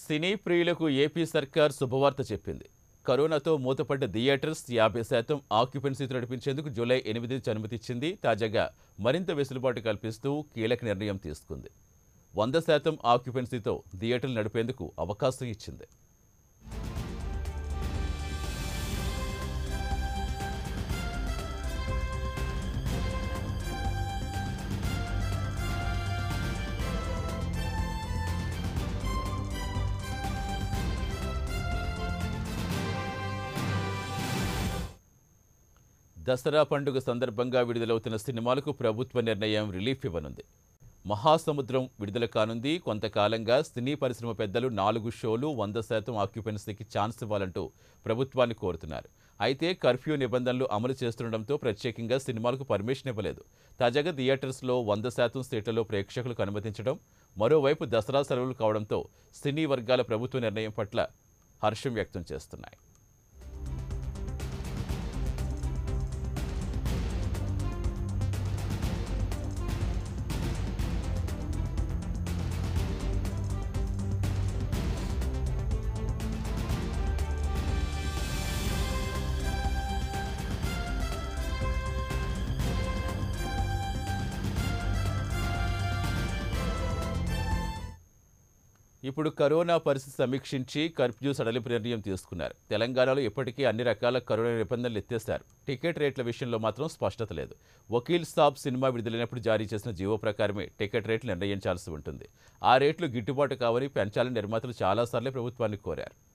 సినీ ప్రియులకు ఏపీ సర్కార్ శుభవార్త చెప్పింది కరోనాతో మూతపడ్డ థియేటర్స్ యాభై శాతం ఆక్యుపెన్సీతో నడిపించేందుకు జూలై ఎనిమిది అనుమతిచ్చింది తాజాగా మరింత వెసులుబాటు కల్పిస్తూ కీలక నిర్ణయం తీసుకుంది వంద శాతం ఆక్యుపెన్సీతో థియేటర్లు నడిపేందుకు అవకాశం ఇచ్చింది దసరా పండుగ సందర్భంగా విడుదలవుతున్న సినిమాలకు ప్రభుత్వ నిర్ణయం రిలీఫ్ ఇవ్వనుంది మహాసముద్రం విడుదల కానుంది కొంతకాలంగా సినీ పరిశ్రమ పెద్దలు నాలుగు షోలు వంద శాతం ఆక్యుపెన్సీకి ఛాన్స్ ఇవ్వాలంటూ ప్రభుత్వాన్ని కోరుతున్నారు అయితే కర్ఫ్యూ నిబంధనలు అమలు చేస్తుండటంతో ప్రత్యేకంగా సినిమాలకు పర్మిషన్ ఇవ్వలేదు తాజాగా థియేటర్స్లో వంద శాతం సీట్లలో ప్రేక్షకులకు అనుమతించడం మరోవైపు దసరా సెలవులు కావడంతో సినీ వర్గాల ప్రభుత్వ నిర్ణయం పట్ల హర్షం వ్యక్తం చేస్తున్నాయి ఇప్పుడు కరోనా పరిస్థితి సమీక్షించి కర్ఫ్యూ సడలింపు నిర్ణయం తీసుకున్నారు తెలంగాణలో ఇప్పటికీ అన్ని రకాల కరోనా నిబంధనలు ఎత్తేశారు టికెట్ రేట్ల విషయంలో మాత్రం స్పష్టత లేదు వకీల్ సాబ్ సినిమా విడుదలైనప్పుడు జారీ చేసిన జీవో ప్రకారమే టికెట్ రేట్లు నిర్ణయించాల్సి ఉంటుంది ఆ రేట్లు గిట్టుబాటు కావని పెంచాలని నిర్మాతలు చాలాసార్లు ప్రభుత్వాన్ని కోరారు